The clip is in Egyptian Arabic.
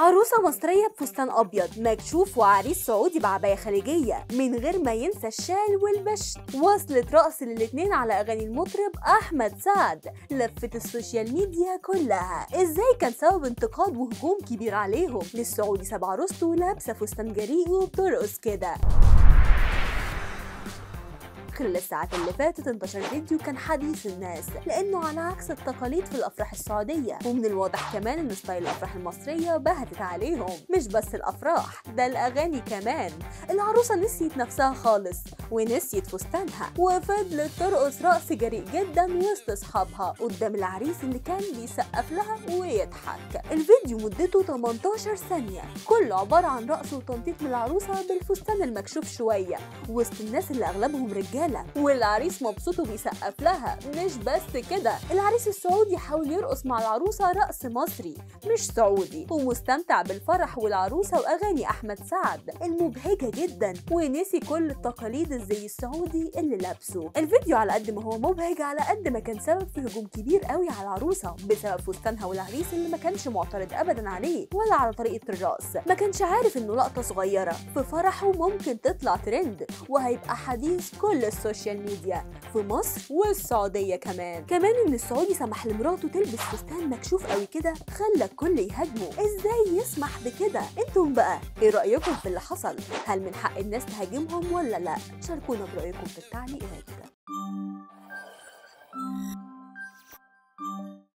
عروسة مصرية بفستان أبيض مكشوف وعريس سعودي بعباية خليجية من غير ما ينسى الشال والبشت وصلت رقص للاتنين على أغاني المطرب أحمد سعد لفت السوشيال ميديا كلها إزاي كان سبب انتقاد وهجوم كبير عليهم للسعودي ساب عروسته لابسة فستان جريء وبترقص كده خلال الساعات اللي فاتت انتشر فيديو كان حديث الناس لانه على عكس التقاليد في الافراح السعوديه ومن الواضح كمان ان ستايل الافراح المصريه بهتت عليهم مش بس الافراح ده الاغاني كمان العروسه نسيت نفسها خالص ونسيت فستانها وفضلت ترقص رقص جريء جدا وسط اصحابها قدام العريس اللي كان بيسقف لها ويضحك الفيديو مدته 18 ثانيه كله عباره عن رقص وتنطيط من العروسه بالفستان المكشوف شويه وسط الناس اللي اغلبهم رجاله والعريس مبسوط وبيسقف لها مش بس كده العريس السعودي حاول يرقص مع العروسه رقص مصري مش سعودي ومستمتع بالفرح والعروسه واغاني احمد سعد المبهجه جدا ونسي كل التقاليد الزي السعودي اللي لابسه الفيديو على قد ما هو مبهج على قد ما كان سبب في هجوم كبير قوي على العروسه بسبب فستانها والعريس اللي ما كانش معترض ابدا عليه ولا على طريقه الرقص ما كانش عارف انه لقطه صغيره في فرحه ممكن تطلع ترند وهيبقى حديث كل السوشيال ميديا في مصر والسعوديه كمان كمان ان السعودي سمح لمراته تلبس فستان مكشوف قوي كده خلى الكل يهاجمه ازاي يسمح بكده انتم بقى ايه رايكم في اللي حصل هل من حق الناس تهاجمهم ولا لا شاركونا برايكم في التعليقات